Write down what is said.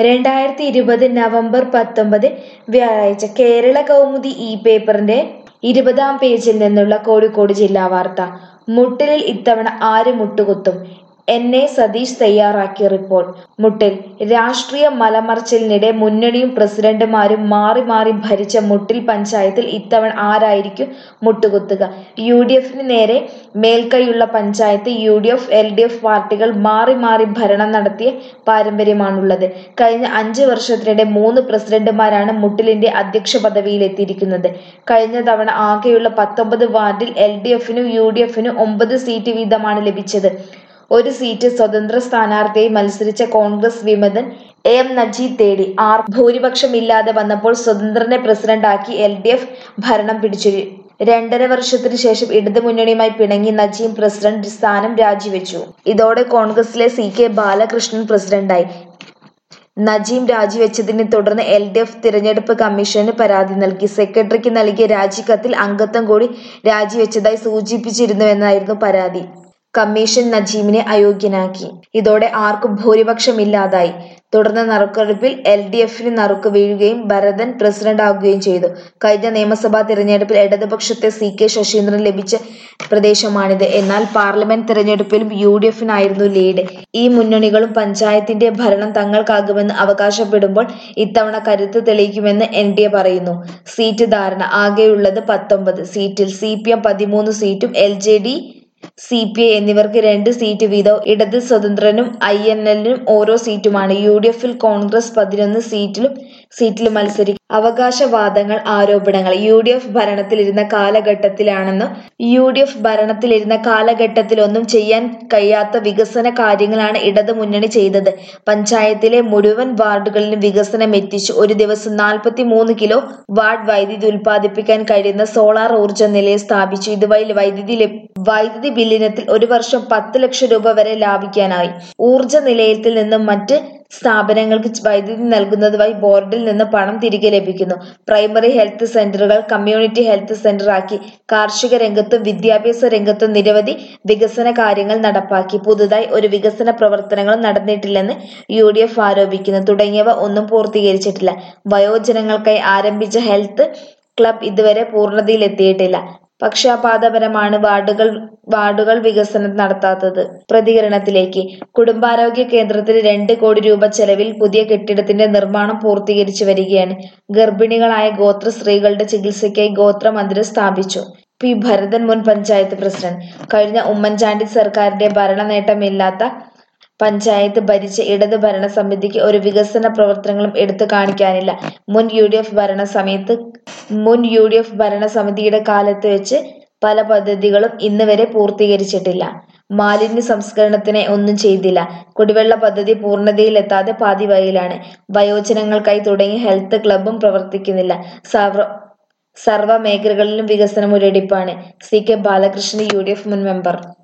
രണ്ടായിരത്തി ഇരുപത് നവംബർ പത്തൊമ്പത് വ്യാഴാഴ്ച കേരള കൗമുദി ഇ പേപ്പറിന്റെ ഇരുപതാം പേജിൽ നിന്നുള്ള കോഴിക്കോട് ജില്ലാ വാർത്ത മുട്ടിലിൽ ഇത്തവണ ആര് മുട്ടുകുത്തും എൻ എ സതീഷ് തയ്യാറാക്കിയ റിപ്പോർട്ട് മുട്ടിൽ രാഷ്ട്രീയ മലമറിച്ചിലിനിടെ മുന്നണിയും പ്രസിഡന്റുമാരും മാറി മാറി ഭരിച്ച മുട്ടിൽ പഞ്ചായത്തിൽ ഇത്തവണ ആരായിരിക്കും മുട്ടുകുത്തുക യു ഡി എഫിന് നേരെ മേൽക്കൈയുള്ള panchayat U D F L D F പാർട്ടികൾ മാറി മാറി ഭരണം നടത്തിയ പാരമ്പര്യമാണുള്ളത് കഴിഞ്ഞ അഞ്ച് വർഷത്തിനിടെ മൂന്ന് പ്രസിഡന്റുമാരാണ് മുട്ടിലിന്റെ അധ്യക്ഷ പദവിയിലെത്തിയിരിക്കുന്നത് കഴിഞ്ഞ തവണ ആകെയുള്ള പത്തൊമ്പത് വാർഡിൽ എൽ ഡി എഫിനും യു ഡി എഫിനും ഒമ്പത് സീറ്റ് വീതമാണ് ലഭിച്ചത് ഒരു സീറ്റ് സ്വതന്ത്ര സ്ഥാനാർത്ഥിയായി മത്സരിച്ച കോൺഗ്രസ് വിമതൻ എ എം നജീബ് തേടി ആർ ഭൂരിപക്ഷമില്ലാതെ വന്നപ്പോൾ സ്വതന്ത്രനെ പ്രസിഡന്റാക്കി എൽ ഡി എഫ് ഭരണം പിടിച്ചു രണ്ടര വർഷത്തിനു ശേഷം ഇടതുമുന്നണിയുമായി പിണങ്ങി നജീം പ്രസിഡന്റ് സ്ഥാനം രാജിവെച്ചു ഇതോടെ കോൺഗ്രസിലെ സി കെ ബാലകൃഷ്ണൻ പ്രസിഡന്റായി നജീം രാജിവെച്ചതിനെ തുടർന്ന് എൽ ഡി എഫ് തിരഞ്ഞെടുപ്പ് കമ്മീഷന് പരാതി നൽകി സെക്രട്ടറിക്ക് നൽകിയ രാജിക്കത്തിൽ അംഗത്വം കൂടി രാജിവെച്ചതായി സൂചിപ്പിച്ചിരുന്നുവെന്നായിരുന്നു പരാതി കമ്മീഷൻ നജീമിനെ അയോഗ്യനാക്കി ഇതോടെ ആർക്കും ഭൂരിപക്ഷമില്ലാതായി തുടർന്ന് നറുക്കെടുപ്പിൽ എൽ ഡി എഫിന് നറുക്ക് വീഴുകയും ഭരതൻ പ്രസിഡന്റ് ആകുകയും ചെയ്തു കഴിഞ്ഞ നിയമസഭാ തിരഞ്ഞെടുപ്പിൽ ഇടതുപക്ഷത്തെ സി കെ ശശീന്ദ്രൻ ലഭിച്ച പ്രദേശമാണിത് എന്നാൽ പാർലമെന്റ് തിരഞ്ഞെടുപ്പിലും യു ഡി എഫിനായിരുന്നു ലീഡ് ഈ മുന്നണികളും പഞ്ചായത്തിന്റെ ഭരണം തങ്ങൾക്കാകുമെന്ന് അവകാശപ്പെടുമ്പോൾ ഇത്തവണ കരുത്ത് തെളിയിക്കുമെന്ന് എൻ ഡി എ പറയുന്നു സീറ്റ് ധാരണ ആകെയുള്ളത് പത്തൊമ്പത് സീറ്റിൽ സി പി എം പതിമൂന്ന് സീറ്റും L J D C P I എന്നിവർക്ക് രണ്ട് സീറ്റ് വീതവും ഇടത് സ്വതന്ത്രനും ഐ എൻ എല്ലിനും ഓരോ സീറ്റുമാണ് യു ഡി എഫിൽ കോൺഗ്രസ് പതിനൊന്ന് സീറ്റിലും സീറ്റിലും മത്സരിക്കും അവകാശവാദങ്ങൾ ആരോപണങ്ങൾ യു ഡി എഫ് ഭരണത്തിലിരുന്ന കാലഘട്ടത്തിലാണെന്ന് യു ഡി എഫ് ഭരണത്തിലിരുന്ന കാലഘട്ടത്തിലൊന്നും ചെയ്യാൻ കഴിയാത്ത വികസന കാര്യങ്ങളാണ് ഇടത് മുന്നണി ചെയ്തത് പഞ്ചായത്തിലെ മുഴുവൻ വാർഡുകളിലും വികസനം എത്തിച്ചു ഒരു ദിവസം നാൽപ്പത്തി മൂന്ന് കിലോ വാർഡ് വൈദ്യുതി ഉൽപ്പാദിപ്പിക്കാൻ കഴിയുന്ന സോളാർ ഊർജ്ജ നിലയം സ്ഥാപിച്ചു ഇതുവഴി വൈദ്യുതി ലഭ്- വൈദ്യുതി ബില്ലിനത്തിൽ ഒരു വർഷം പത്ത് ലക്ഷം രൂപ വരെ ലാഭിക്കാനായി ഊർജ്ജ നിലയത്തിൽ നിന്നും മറ്റ് സ്ഥാപനങ്ങൾക്ക് വൈദ്യുതി നൽകുന്നതുമായി ബോർഡിൽ നിന്ന് പണം തിരികെ ലഭിക്കുന്നു പ്രൈമറി ഹെൽത്ത് സെന്ററുകൾ കമ്മ്യൂണിറ്റി ഹെൽത്ത് സെന്റർ ആക്കി കാർഷിക രംഗത്തും വിദ്യാഭ്യാസ രംഗത്തും നിരവധി വികസന കാര്യങ്ങൾ നടപ്പാക്കി പുതുതായി ഒരു വികസന പ്രവർത്തനങ്ങളും നടന്നിട്ടില്ലെന്ന് യു ഡി എഫ് ആരോപിക്കുന്നു തുടങ്ങിയവ ഒന്നും പൂർത്തീകരിച്ചിട്ടില്ല വയോജനങ്ങൾക്കായി ആരംഭിച്ച ഹെൽത്ത് ക്ലബ് ഇതുവരെ പൂർണ്ണതയിലെത്തിയിട്ടില്ല പക്ഷാപാതപരമാണ് വാർഡുകൾ വാർഡുകൾ വികസനം നടത്താത്തത് പ്രതികരണത്തിലേക്ക് കുടുംബാരോഗ്യ കേന്ദ്രത്തിന് രണ്ട് കോടി രൂപ ചെലവിൽ പുതിയ കെട്ടിടത്തിന്റെ നിർമ്മാണം പൂർത്തീകരിച്ചു വരികയാണ് ഗർഭിണികളായ ഗോത്ര സ്ത്രീകളുടെ ചികിത്സയ്ക്കായി ഗോത്ര മന്ദിരം സ്ഥാപിച്ചു പി ഭരതൻ മുൻ പഞ്ചായത്ത് പ്രസിഡന്റ് കഴിഞ്ഞ ഉമ്മൻചാണ്ടി സർക്കാരിന്റെ ഭരണ നേട്ടമില്ലാത്ത പഞ്ചായത്ത് ഭരിച്ച ഇടത് ഭരണ സമിതിക്ക് ഒരു വികസന പ്രവർത്തനങ്ങളും എടുത്തു കാണിക്കാനില്ല മുൻ യു ഡി എഫ് ഭരണ സമയത്ത് മുൻ യു ഡി എഫ് ഭരണസമിതിയുടെ കാലത്ത് വെച്ച് പല പദ്ധതികളും ഇന്ന് വരെ പൂർത്തീകരിച്ചിട്ടില്ല മാലിന്യ സംസ്കരണത്തിന് ഒന്നും ചെയ്തില്ല കുടിവെള്ള പദ്ധതി പൂർണ്ണതയിലെത്താതെ പാതി വഴിയിലാണ് വയോജനങ്ങൾക്കായി തുടങ്ങിയ ഹെൽത്ത് ക്ലബും പ്രവർത്തിക്കുന്നില്ല സർവ സർവ മേഖലകളിലും വികസനം ഒരിടിപ്പാണ് C K Balakrishnan U D F മുൻ മെമ്പർ